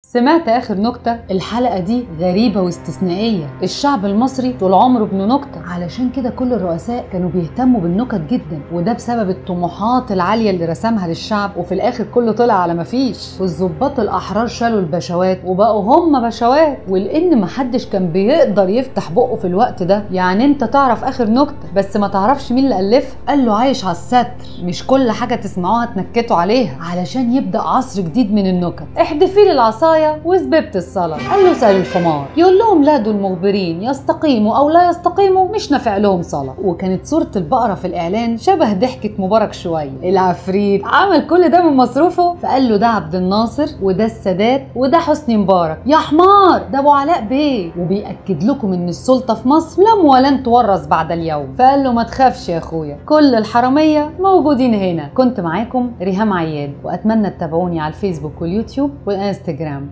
سمعت اخر نكته الحلقه دي غريبه واستثنائيه الشعب المصري طول عمره ابن نكته علشان كده كل الرؤساء كانوا بيهتموا بالنكت جدا وده بسبب الطموحات العاليه اللي رسمها للشعب وفي الاخر كله طلع على مفيش والظباط الاحرار شالوا البشوات وبقوا هم بشوات ولان محدش كان بيقدر يفتح بقه في الوقت ده يعني انت تعرف اخر نكته بس ما تعرفش مين اللي الفها قال له عايش على الستر مش كل حاجه تسمعوها تنكتوا عليها علشان يبدا عصر جديد من النكت احدفي لي العصايه وزببت الصلاه قال له سال الحمار يقول لهم لا دول مخبرين يستقيموا او لا يستقيموا مش نافع لهم صلاه وكانت صوره البقره في الاعلان شبه ضحكه مبارك شويه العفريت عمل كل ده من مصروفه فقال له ده عبد الناصر وده السادات وده حسني مبارك يا حمار ده ابو علاء بيه وبيأكد لكم ان السلطه في مصر لم ولن تورث بعد اليوم فقال له ما تخافش يا اخويا كل الحراميه موجودين هنا كنت معاكم ريهام عياد واتمنى تتابعوني على الفيسبوك واليوتيوب والانستجرام